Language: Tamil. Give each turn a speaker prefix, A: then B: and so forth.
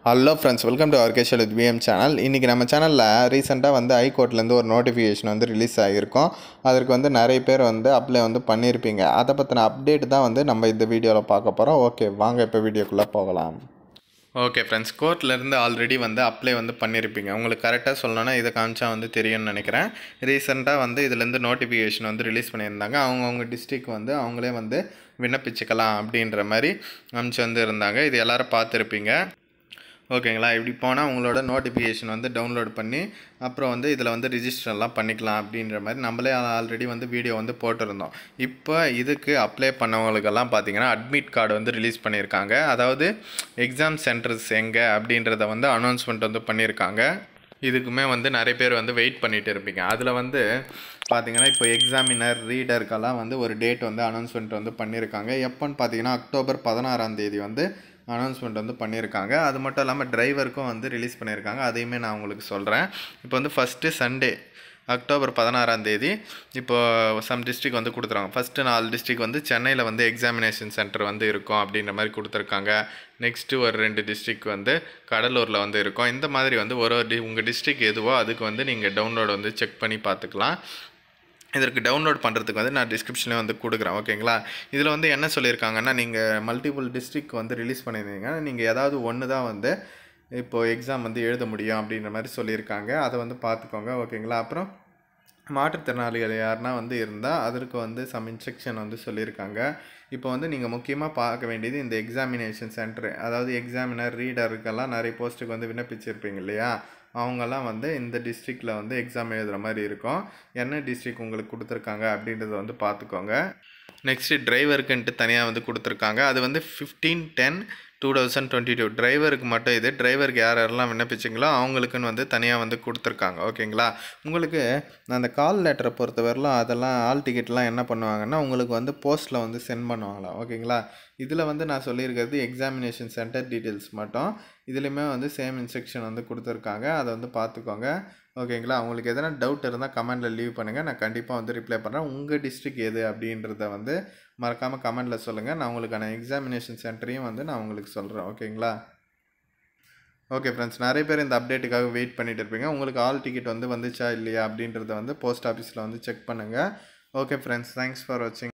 A: hello friends welcome to our casual with PM channel இன்றைக்கி நம்ம சேனலில் ரீசெண்டாக வந்து ஹைகோர்ட்லேருந்து ஒரு நோட்டிஃபிகேஷன் வந்து ரிலீஸ் ஆகியிருக்கும் அதற்கு வந்து நிறைய பேர் வந்து அப்ளை வந்து பண்ணியிருப்பீங்க அதை பற்றின அப்டேட் தான் வந்து நம்ம இந்த வீடியோவில் பார்க்க போகிறோம் ஓகே வாங்க இப்போ வீடியோக்குள்ளே போகலாம் ஓகே ஃப்ரெண்ட்ஸ் கோர்ட்லேருந்து ஆல்ரெடி வந்து அப்ளை வந்து பண்ணியிருப்பீங்க உங்களுக்கு கரெக்டாக சொல்லணும்னா இதை காமிச்சா வந்து தெரியும்னு நினைக்கிறேன் ரீசெண்டாக வந்து இதுலேருந்து நோட்டிஃபிகேஷன் வந்து ரிலீஸ் பண்ணியிருந்தாங்க அவங்கவுங்க டிஸ்ட்ரிக் வந்து அவங்களே வந்து விண்ணப்பிச்சுக்கலாம் அப்படின்ற மாதிரி அனுப்பிச்சு வந்து இருந்தாங்க இது எல்லாரும் பார்த்துருப்பீங்க ஓகேங்களா இப்படி போனால் உங்களோட நோட்டிஃபிகேஷன் வந்து டவுன்லோட் பண்ணி அப்புறம் வந்து இதில் வந்து ரிஜிஸ்டர்லாம் பண்ணிக்கலாம் அப்படின்ற மாதிரி நம்மளே ஆல்ரெடி வந்து வீடியோ வந்து போட்டிருந்தோம் இப்போ இதுக்கு அப்ளை பண்ணவங்களுக்கெல்லாம் பார்த்தீங்கன்னா அட்மிட் கார்டு வந்து ரிலீஸ் பண்ணியிருக்காங்க அதாவது எக்ஸாம் சென்டர்ஸ் எங்கே அப்படின்றத வந்து அனௌன்ஸ்மெண்ட் வந்து பண்ணியிருக்காங்க இதுக்குமே வந்து நிறைய பேர் வந்து வெயிட் பண்ணிட்டு இருப்பீங்க அதில் வந்து பார்த்தீங்கன்னா இப்போ எக்ஸாமினர் ரீடருக்கெல்லாம் வந்து ஒரு டேட் வந்து அனௌன்ஸ்மெண்ட் வந்து பண்ணியிருக்காங்க எப்போன்னு பார்த்தீங்கன்னா அக்டோபர் பதினாறாம் தேதி வந்து அனௌன்ஸ்மெண்ட் வந்து பண்ணியிருக்காங்க அது மட்டும் இல்லாமல் டிரைவருக்கும் வந்து ரிலீஸ் பண்ணியிருக்காங்க அதையுமே நான் உங்களுக்கு சொல்கிறேன் இப்போ வந்து ஃபஸ்ட்டு சண்டே அக்டோபர் பதினாறாம் தேதி இப்போ சம் டிஸ்ட்ரிக் வந்து கொடுத்துருவாங்க ஃபஸ்ட்டு நாலு டிஸ்ட்ரிக் வந்து சென்னையில் வந்து எக்ஸாமினேஷன் சென்டர் வந்து இருக்கும் அப்படின்ற மாதிரி கொடுத்துருக்காங்க நெக்ஸ்ட்டு ஒரு ரெண்டு டிஸ்ட்ரிக் வந்து கடலூரில் வந்து இருக்கும் இந்த மாதிரி வந்து ஒரு ஒரு டி உங்கள் டிஸ்ட்ரிக் எதுவோ அதுக்கு வந்து நீங்கள் டவுன்லோட் வந்து செக் பண்ணி பார்த்துக்கலாம் இதற்கு டவுன்லோட் பண்ணுறதுக்கு வந்து நான் டிஸ்கிரிப்ஷனில் வந்து கொடுக்குறேன் ஓகேங்களா இதில் வந்து என்ன சொல்லியிருக்காங்கன்னா நீங்கள் மல்டிபிள் டிஸ்ட்ரிக் வந்து ரிலீஸ் பண்ணியிருந்தீங்கன்னா நீங்கள் ஏதாவது ஒன்று தான் வந்து இப்போது எக்ஸாம் வந்து எழுத முடியும் அப்படின்ற மாதிரி சொல்லியிருக்காங்க அதை வந்து பார்த்துக்கோங்க ஓகேங்களா அப்புறம் மாற்றுத்திறனாளிகள் யாருனா வந்து இருந்தால் அதற்கு வந்து சம் இன்ஸ்ட்ரக்ஷன் வந்து சொல்லியிருக்காங்க இப்போ வந்து நீங்கள் முக்கியமாக பார்க்க வேண்டியது இந்த எக்ஸாமினேஷன் சென்டர் அதாவது எக்ஸாமினர் ரீடருக்கெல்லாம் நிறைய போஸ்ட்டுக்கு வந்து விண்ணப்பிச்சிருப்பீங்க இல்லையா அவங்கெல்லாம் வந்து இந்த டிஸ்ட்ரிக்டில் வந்து எக்ஸாம் எழுதுகிற மாதிரி இருக்கும் என்ன டிஸ்ட்ரிக் உங்களுக்கு கொடுத்துருக்காங்க அப்படின்றத வந்து பார்த்துக்கோங்க நெக்ஸ்ட்டு டிரைவருக்குன்ட்டு தனியாக வந்து கொடுத்துருக்காங்க அது வந்து fifteen ten two thousand twenty two டிரைவருக்கு மட்டும் இது டிரைவருக்கு யார் யாரெல்லாம் விண்ணப்பிச்சிங்களோ அவங்களுக்குன்னு வந்து தனியாக வந்து கொடுத்துருக்காங்க ஓகேங்களா உங்களுக்கு அந்த கால் லெட்டரை பொறுத்தவரையிலும் அதெல்லாம் ஆல் டிக்கெட்லாம் என்ன பண்ணுவாங்கன்னா உங்களுக்கு வந்து போஸ்ட்டில் வந்து சென்ட் பண்ணுவாங்களா ஓகேங்களா இதில் வந்து நான் சொல்லியிருக்கிறது எக்ஸாமினேஷன் சென்டர் டீட்டெயில்ஸ் மட்டும் இதுலேயுமே வந்து சேம் இன்ஸ்ட்ரக்ஷன் வந்து கொடுத்துருக்காங்க அதை வந்து பார்த்துக்கோங்க ஓகேங்களா உங்களுக்கு எதனா டவுட் இருந்தால் கமெண்டில் லீவ் பண்ணுங்கள் நான் கண்டிப்பாக வந்து ரிப்ளை பண்ணுறேன் உங்கள் டிஸ்ட்ரிக் எது அப்படின்றத வந்து மறக்காமல் கமெண்டில் சொல்லுங்கள் நான் உங்களுக்கான எக்ஸாமினேஷன் சென்டரையும் வந்து நான் உங்களுக்கு சொல்கிறேன் ஓகேங்களா ஓகே ஃப்ரெண்ட்ஸ் நிறைய பேர் இந்த அப்டேட்டுக்காக வெயிட் பண்ணிட்டு இருப்பீங்க உங்களுக்கு ஆல் டிக்கெட் வந்து வந்துச்சா இல்லையா அப்படின்றத வந்து போஸ்ட் ஆஃபீஸில் வந்து செக் பண்ணுங்கள் ஓகே ஃப்ரெண்ட்ஸ் தேங்க்ஸ் ஃபார் வாட்சிங்